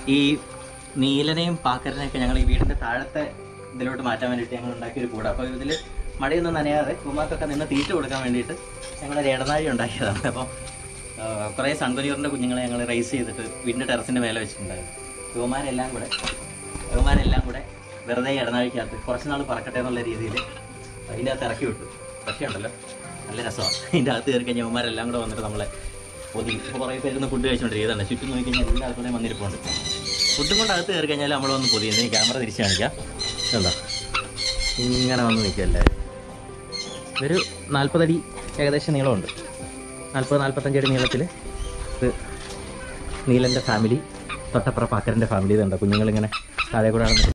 ഈ നീലനെയും പാക്കരനെയൊക്കെ ഞങ്ങൾ ഈ വീടിന്റെ താഴത്തെ ഇതിലോട്ട് മാറ്റാൻ വേണ്ടിയിട്ട് ഞങ്ങൾ ഉണ്ടാക്കിയ ഒരു കൂടാണ് അപ്പോൾ ഇതിൽ മഴയൊന്നും നനയാതെ കുമാർക്കൊക്കെ നിന്ന് തീറ്റ കൊടുക്കാൻ വേണ്ടിയിട്ട് ഞങ്ങളൊരു ഇടനാഴി ഉണ്ടാക്കിയതാണ് അപ്പം കുറേ സൺകുനിയറിൻ്റെ കുഞ്ഞുങ്ങളെ ഞങ്ങൾ റൈസ് ചെയ്തിട്ട് വീടിൻ്റെ ടെറസിൻ്റെ മേലെ വെച്ചിട്ടുണ്ടായിരുന്നു യുവമാരെല്ലാം കൂടെ യുവമാരെല്ലാം കൂടെ വെറുതെ ഇടനാഴിക്കകത്ത് കുറച്ച് നാൾ പറക്കട്ടെ എന്നുള്ള രീതിയിൽ അതിൻ്റെ അകത്ത് ഇറക്കി വിട്ടു പക്ഷേ ഉണ്ടല്ലോ നല്ല രസമാണ് അതിൻ്റെ അകത്ത് കയറി കഴിഞ്ഞാൽ യുവമാരെല്ലാം കൂടെ വന്നിട്ട് നമ്മളെ ഒതുങ്ങി ഇപ്പോൾ കുറേ പേര് ഫുഡ് കഴിച്ചുകൊണ്ടിരിക്കുന്നതാണ് ചുറ്റും നോക്കി കഴിഞ്ഞാൽ എല്ലാ ആൾക്കാരെയും വന്നിരിപ്പുണ്ട് ഫുഡും കൊണ്ട് അകത്ത് കയറി കഴിഞ്ഞാൽ നമ്മൾ വന്ന് പൊതിയുന്നത് ഈ ക്യാമറ തിരിച്ച് കാണിക്കാം എന്താ ഇങ്ങനെ വന്ന് നിൽക്കുക എല്ലാവരും ഇതൊരു നാൽപ്പതടി ഏകദേശം നീളമുണ്ട് നാൽപ്പത് നാൽപ്പത്തഞ്ചടി നീളത്തിൽ ഇത് നീലൻ്റെ ഫാമിലി തൊട്ടപ്പുറ പാക്കരൻ്റെ ഫാമിലി ഇതുണ്ട് കുഞ്ഞുങ്ങളിങ്ങനെ താഴെ കൂടെ നടന്ന്